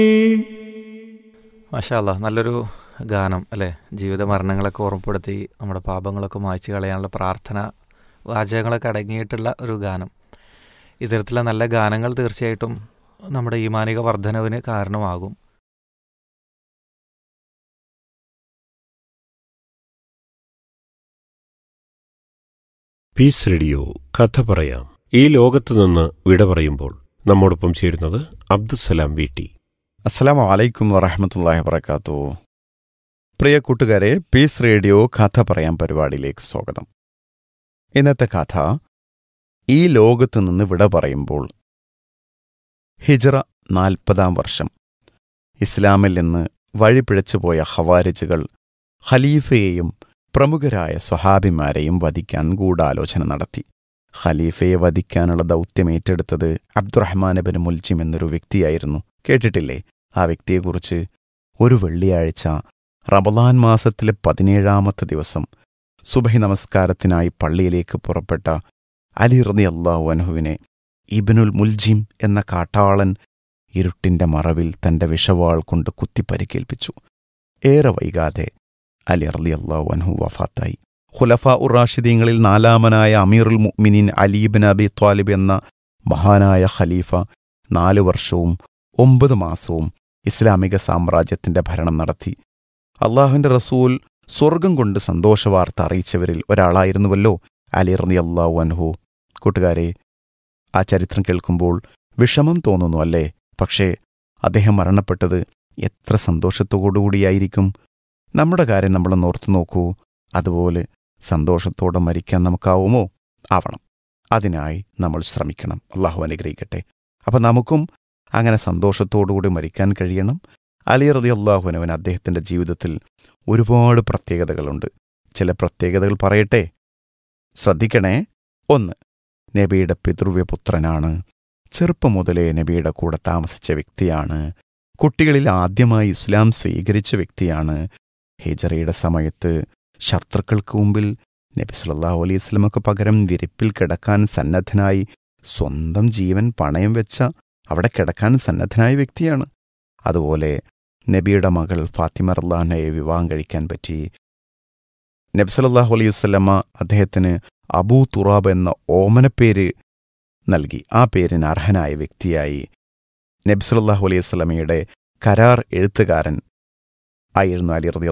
മാഷാല്ല നല്ലൊരു ഗാനം അല്ലേ ജീവിത മരണങ്ങളൊക്കെ ഓർമ്മപ്പെടുത്തി നമ്മുടെ പാപങ്ങളൊക്കെ മായ്ച്ചു കളയാനുള്ള പ്രാർത്ഥന വാചകങ്ങളൊക്കെ അടങ്ങിയിട്ടുള്ള ഒരു ഗാനം ഇത്തരത്തിലുള്ള നല്ല ഗാനങ്ങൾ തീർച്ചയായിട്ടും നമ്മുടെ ഈമാനിക വർധനവിന് കാരണമാകും പീസ് റേഡിയോ കഥ പറയാം ഈ ലോകത്ത് നിന്ന് വിട പറയുമ്പോൾ നമ്മോടൊപ്പം ചേരുന്നത് അബ്ദുസലാം വീട്ടി അസ്സലാമു അലൈക്കും വറഹമത്തല്ലാഹി വബർക്കാത്തു പ്രിയ കൂട്ടുകാരെ പീസ് റേഡിയോ കഥ പറയാൻ പരിപാടിയിലേക്ക് സ്വാഗതം ഇന്നത്തെ കഥ ഈ ലോകത്തു നിന്ന് വിട പറയുമ്പോൾ ഹിജറ നാൽപ്പതാം വർഷം ഇസ്ലാമിൽ നിന്ന് വഴിപിഴച്ചുപോയ ഹവാരിജുകൾ ഖലീഫയെയും പ്രമുഖരായ സ്വഹാബിമാരെയും വധിക്കാൻ ഗൂഢാലോചന നടത്തി ഖലീഫയെ വധിക്കാനുള്ള ദൗത്യം ഏറ്റെടുത്തത് അബ്ദുറഹ്മാൻ ബിൻ മുൽജിം എന്നൊരു വ്യക്തിയായിരുന്നു കേട്ടിട്ടില്ലേ ആ വ്യക്തിയെക്കുറിച്ച് ഒരു വെള്ളിയാഴ്ച റമദാൻ മാസത്തിലെ പതിനേഴാമത്തെ ദിവസം സുബഹി നമസ്കാരത്തിനായി പള്ളിയിലേക്ക് പുറപ്പെട്ട അലി റതി അള്ളാഹു അൻഹുവിനെ ഇബിനുൽ മുൽജിം എന്ന കാട്ടാളൻ ഇരുട്ടിന്റെ മറവിൽ തന്റെ വിഷവാൾ കൊണ്ട് കുത്തിപ്പരിക്കേൽപ്പിച്ചു ഏറെ വൈകാതെ അലി റതി അള്ളാഹു അൻഹു വഫാത്തായി ഖുലഫ ഉറാഷിദീങ്ങളിൽ നാലാമനായ അമീറുൽ മുഅ്മിനീൻ അലീബിൻ അബി ത്വാലിബ് എന്ന മഹാനായ ഖലീഫ നാലു വർഷവും ഒമ്പത് മാസവും ഇസ്ലാമിക സാമ്രാജ്യത്തിന്റെ ഭരണം നടത്തി അള്ളാഹുവിന്റെ റസൂൽ സ്വർഗം കൊണ്ട് സന്തോഷവാർത്ത അറിയിച്ചവരിൽ ഒരാളായിരുന്നുവല്ലോ അലി റതി അള്ളാഹു അൻഹു കൂട്ടുകാരെ ആ ചരിത്രം കേൾക്കുമ്പോൾ വിഷമം തോന്നുന്നു അല്ലേ പക്ഷേ അദ്ദേഹം മരണപ്പെട്ടത് എത്ര സന്തോഷത്തോടുകൂടിയായിരിക്കും നമ്മുടെ കാര്യം നമ്മളൊന്ന് ഓർത്തു നോക്കൂ അതുപോലെ സന്തോഷത്തോടെ മരിക്കാൻ നമുക്കാവുമോ ആവണം അതിനായി നമ്മൾ ശ്രമിക്കണം അള്ളാഹു അനുഗ്രഹിക്കട്ടെ അപ്പം നമുക്കും അങ്ങനെ സന്തോഷത്തോടുകൂടി മരിക്കാൻ കഴിയണം അലി റതി അള്ളാഹുനവൻ അദ്ദേഹത്തിൻ്റെ ജീവിതത്തിൽ ഒരുപാട് പ്രത്യേകതകളുണ്ട് ചില പ്രത്യേകതകൾ പറയട്ടെ ശ്രദ്ധിക്കണേ ഒന്ന് നബിയുടെ പിതൃവ്യപുത്രനാണ് ചെറുപ്പം മുതലേ നബിയുടെ കൂടെ താമസിച്ച വ്യക്തിയാണ് കുട്ടികളിൽ ആദ്യമായി ഇസ്ലാം സ്വീകരിച്ച വ്യക്തിയാണ് ഹിജറയുടെ സമയത്ത് ശത്രുക്കൾക്ക് മുമ്പിൽ നബി സല്ലല്ലാഹു അലൈഹി സ്വലമക്ക് പകരം വിരിപ്പിൽ കിടക്കാൻ സന്നദ്ധനായി സ്വന്തം ജീവൻ പണയം വെച്ച അവിടെ കിടക്കാൻ സന്നദ്ധനായ വ്യക്തിയാണ് അതുപോലെ നബിയുടെ മകൾ ഫാത്തിമ റല്ലാഹയെ വിവാഹം കഴിക്കാൻ പറ്റി നബി സല്ലല്ലാഹു അലൈഹി വസല്ലമ അദ്ദേഹത്തിന് അബൂ തുറാബ് എന്ന ഓമനപ്പേര് നൽകി ആ പേരിന് അർഹനായ വ്യക്തിയായി നബി സല്ലല്ലാഹു അലൈഹി വസല്ലമയുടെ കരാർ എഴുത്തുകാരൻ ആയിരുന്നു അലി റതി